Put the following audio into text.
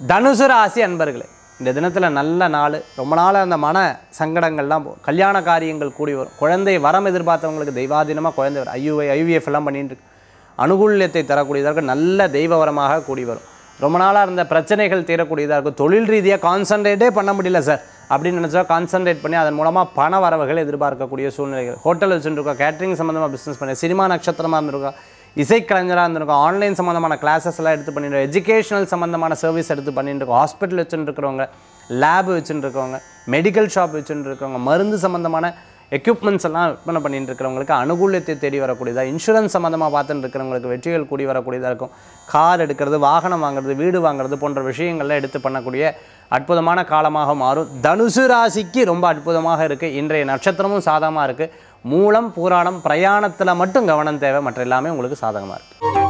தனுசு ராசி அன்பர்களே இந்த தினத்தில் நல்ல நாள் ரொம்ப நாளாக அந்த மன சங்கடங்கள்லாம் போ கல்யாண காரியங்கள் கூடி வரும் குழந்தை வரம் எதிர்பார்த்தவங்களுக்கு தெய்வாதீனமாக குழந்தை வரும் ஐயூஐ ஐவிஎஃப் எல்லாம் பண்ணிட்டு இருக்கு அனுகூல்யத்தை தரக்கூடியதாக நல்ல தெய்வ வரமாக கூடி வரும் ரொம்ப நாளாக இருந்த பிரச்சனைகள் தீரக்கூடியதாக இருக்கும் தொழில் ரீதியாக கான்சன்ட்ரேட்டே பண்ண முடியல சார் அப்படின்னு நினச்சா கான்சன்ட்ரேட் பண்ணி அதன் மூலமாக பண வரவுகள் எதிர்பார்க்கக்கூடிய சூழ்நிலைகள் ஹோட்டல் வச்சுருக்கோம் கேட்ரிங் சம்மந்தமாக பிஸ்னஸ் பண்ணி சினிமா நட்சத்திரமாக இருந்திருக்கோம் இசைக்கலைஞராக இருந்திருக்கோம் ஆன்லைன் சம்மந்தமான கிளாஸஸ் எல்லாம் எடுத்து பண்ணிட்டு எஜுகேஷனல் சம்மந்தமான சர்வீஸ் எடுத்து பண்ணிட்டு இருக்கோம் ஹாஸ்பிட்டல் வச்சுட்டு இருக்கிறவங்க லேப் வச்சுட்டு இருக்கவங்க மெடிக்கல் ஷாப் வச்சுட்டு இருக்கவங்க மருந்து சம்மந்தமான எக்யூப்மெண்ட்ஸ் எல்லாம் விற்பனை பண்ணிட்டு இருக்கிறவங்களுக்கு அனுகூலத்தை தேடி வரக்கூடியதாக இன்சூரன்ஸ் சம்மந்தமாக பார்த்துட்டு இருக்கிறவங்களுக்கு வெற்றிகள் கூடி வரக்கூடியதாக இருக்கும் கார் எடுக்கிறது வாகனம் வாங்குறது வீடு வாங்குறது போன்ற விஷயங்கள்லாம் எடுத்து பண்ணக்கூடிய அற்புதமான காலமாக மாறும் தனுசு ராசிக்கு ரொம்ப அற்புதமாக இருக்குது இன்றைய நட்சத்திரமும் சாதகமாக இருக்குது மூலம் பூராடம் பிரயாணத்தில் மட்டும் கவனம் தேவை மற்ற எல்லாமே உங்களுக்கு சாதகமாக இருக்குது